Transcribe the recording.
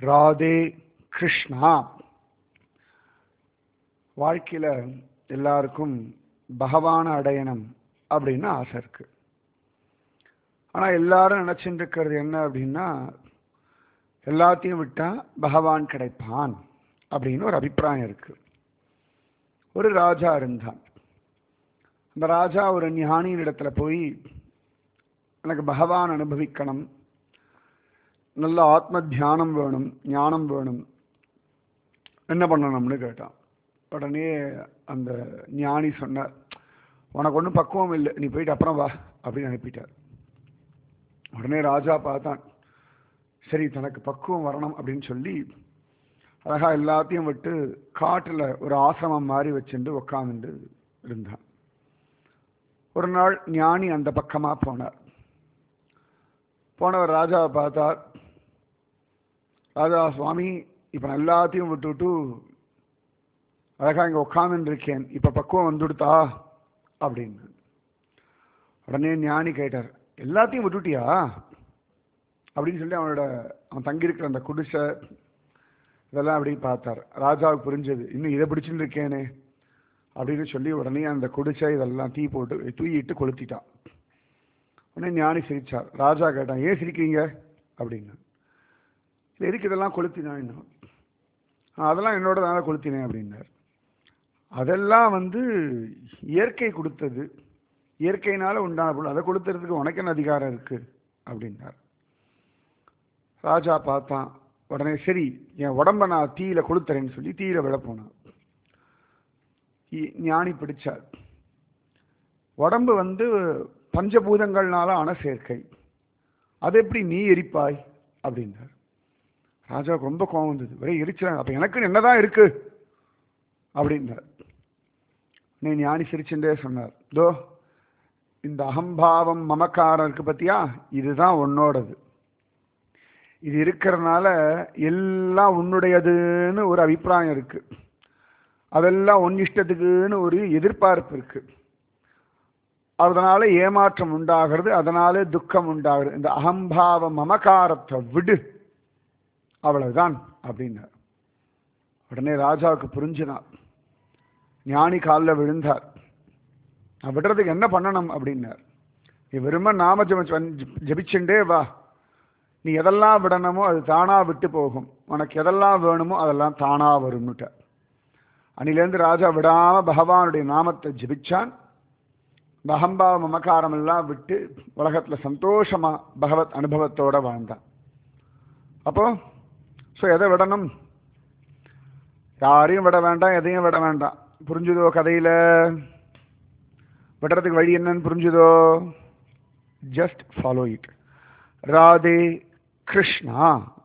ராதே கிருஷ்ணா வாழ்க்கையில எல்லாருக்கும் பகவான அடையணும் அப்படின்னு ஆசை இருக்கு ஆனா எல்லாரும் நினைச்சுட்டு இருக்கிறது என்ன அப்படின்னா எல்லாத்தையும் விட்டா பகவான் கிடைப்பான் அப்படின்னு ஒரு அபிப்பிராயம் இருக்கு ஒரு ராஜா இருந்தான் அந்த ராஜா ஒரு ஞானியின் இடத்துல போய் எனக்கு பகவான் அனுபவிக்கணும் நல்ல ஆத்ம தியானம் வேணும் ஞானம் வேணும் என்ன பண்ணணும்னு கேட்டான் உடனே அந்த ஞானி சொன்னார் உனக்கு ஒன்றும் பக்குவம் இல்லை நீ போயிட்டு அப்புறம் வா அப்படின்னு அனுப்பிட்டார் உடனே ராஜா பார்த்தான் சரி தனக்கு பக்குவம் வரணும் அப்படின்னு சொல்லி அழகா எல்லாத்தையும் விட்டு காட்டில் ஒரு ஆசிரமம் மாதிரி வச்சுட்டு உக்காந்துட்டு இருந்தான் ஒரு நாள் ஞானி அந்த பக்கமாக போனார் போனவர் ராஜாவை பார்த்தார் ராஜா சுவாமி இப்போ நான் எல்லாத்தையும் விட்டுவிட்டு அழகா இங்கே உட்காந்துட்டு இருக்கேன் இப்போ பக்குவம் வந்துடுதா அப்படின்னு உடனே ஞானி கேட்டார் எல்லாத்தையும் விட்டுட்டியா அப்படின்னு சொல்லி அவனோட அவன் தங்கியிருக்கிற அந்த குடிசை இதெல்லாம் அப்படி பார்த்தார் ராஜாவுக்கு புரிஞ்சது இன்னும் இதை பிடிச்சுட்டு இருக்கேனே அப்படின்னு சொல்லி உடனே அந்த குடிசை இதெல்லாம் தீ போட்டு தூயிட்டு கொளுத்திட்டான் உடனே ஞானி சிரிச்சார் ராஜா கேட்டான் ஏன் சிரிக்கிறீங்க அப்படின்னு இல்லை எதுக்கு இதெல்லாம் கொளுத்தினான் இன்னும் அதெல்லாம் என்னோட தானே கொளுத்தினேன் அப்படின்னார் அதெல்லாம் வந்து இயற்கை கொடுத்தது இயற்கையினால உண்டான பொருள் அதை கொடுத்துறதுக்கு உனக்கு என்ன அதிகாரம் இருக்கு அப்படின்னார் ராஜா பார்த்தான் உடனே சரி என் உடம்ப நான் தீயில கொளுத்துறேன்னு சொல்லி தீயில விட போனான் ஞானி பிடிச்சார் உடம்பு வந்து பஞ்சபூதங்கள்னால ஆன சேர்க்கை அது எப்படி நீ எரிப்பாய் அப்படின்னார் ராஜாவுக்கு ரொம்ப கோவம் வந்தது ஒரே எரிச்சாங்க அப்ப எனக்கு என்னதான் இருக்கு அப்படின்னார் நீ ஞானி சிரிச்சுட்டே சொன்னார் தோ இந்த அகம்பாவம் மமக்காரம் இருக்கு பத்தியா இதுதான் உன்னோடது இது இருக்கிறதுனால எல்லாம் உன்னுடையதுன்னு ஒரு அபிப்பிராயம் இருக்கு அதெல்லாம் உன் இஷ்டத்துக்குன்னு ஒரு எதிர்பார்ப்பு இருக்கு அதனால ஏமாற்றம் உண்டாகிறது அதனால துக்கம் உண்டாகிறது இந்த அகம்பாவ மமகாரத்தை விடு அவ்வளவுதான் அப்படின்னார் உடனே ராஜாவுக்கு புரிஞ்சுனார் ஞானி காலில் விழுந்தார் நான் விடுறதுக்கு என்ன பண்ணணும் அப்படின்னார் நீ வெறும நாம ஜபிச்சுண்டே வா நீ எதெல்லாம் விடணுமோ அது தானா விட்டு போகும் உனக்கு எதெல்லாம் வேணுமோ அதெல்லாம் தானா வரும்னுட்ட அன்னிலேருந்து ராஜா விடாம பகவானுடைய நாமத்தை ஜபிச்சான் இந்த அகம்பாவ மமக்காரம் எல்லாம் விட்டு உலகத்துல சந்தோஷமா பகவத் அனுபவத்தோட வாழ்ந்தான் அப்போ ஸோ எதை விடணும் யாரையும் விட வேண்டாம் எதையும் விட வேண்டாம் புரிஞ்சுதோ கதையில விடுறதுக்கு வழி என்னன்னு புரிஞ்சுதோ just follow it Radhe Krishna